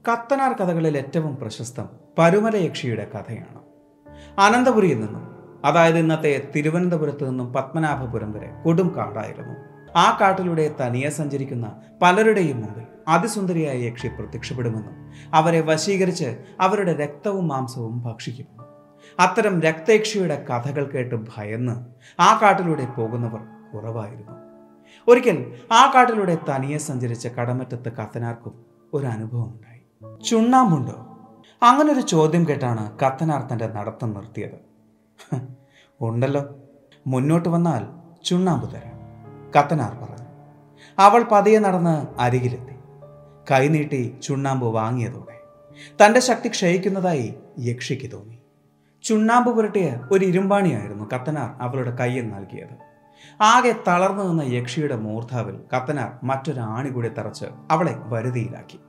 കത്തനാർ കഥകളിൽ ഏറ്റവും പ്രശസ്തം പരുമല യക്ഷിയുടെ കഥയാണ് അനന്തപുരിയിൽ നിന്നും അതായത് ഇന്നത്തെ തിരുവനന്തപുരത്ത് നിന്നും പത്മനാഭപുരം വരെ കൊടും കാടായിരുന്നു ആ കാട്ടിലൂടെ തനിയെ സഞ്ചരിക്കുന്ന പലരുടെയും മുമ്പിൽ അതിസുന്ദരിയായ യക്ഷി പ്രത്യക്ഷപ്പെടുമെന്നും അവരെ വശീകരിച്ച് അവരുടെ രക്തവും മാംസവും ഭക്ഷിക്കുമെന്നും അത്തരം രക്തയക്ഷിയുടെ കഥകൾ കേട്ട് ഭയന്ന് ആ കാട്ടിലൂടെ പോകുന്നവർ കുറവായിരുന്നു ഒരിക്കൽ ആ കാട്ടിലൂടെ തനിയെ സഞ്ചരിച്ച കടമറ്റത്ത് കത്തനാർക്കും ഒരു അനുഭവം ഉണ്ടായി ചുണ്ണാമ്പുണ്ടോ അങ്ങനൊരു ചോദ്യം കേട്ടാണ് കത്തനാർ തൻ്റെ നടത്തം നിർത്തിയത് "ഹ്, ഉണ്ടല്ലോ മുന്നോട്ട് വന്നാൽ ചുണ്ണാമ്പ് തരാം കത്തനാർ പറഞ്ഞു അവൾ പതിയെ നടന്ന് അരികിലെത്തി കൈനീട്ടി ചുണ്ണാമ്പ് വാങ്ങിയതോടെ തൻ്റെ ശക്തി ക്ഷയിക്കുന്നതായി യക്ഷിക്ക് തോന്നി ചുണ്ണാമ്പ് പുരട്ടിയ ഒരു ഇരുമ്പാണിയായിരുന്നു കത്തനാർ അവളുടെ കയ്യിൽ നൽകിയത് ആകെ തളർന്നു നിന്ന യക്ഷിയുടെ മൂർധാവിൽ കത്തനാർ മറ്റൊരു ആണി കൂടി തറച്ച് അവളെ വരുതിയിലാക്കി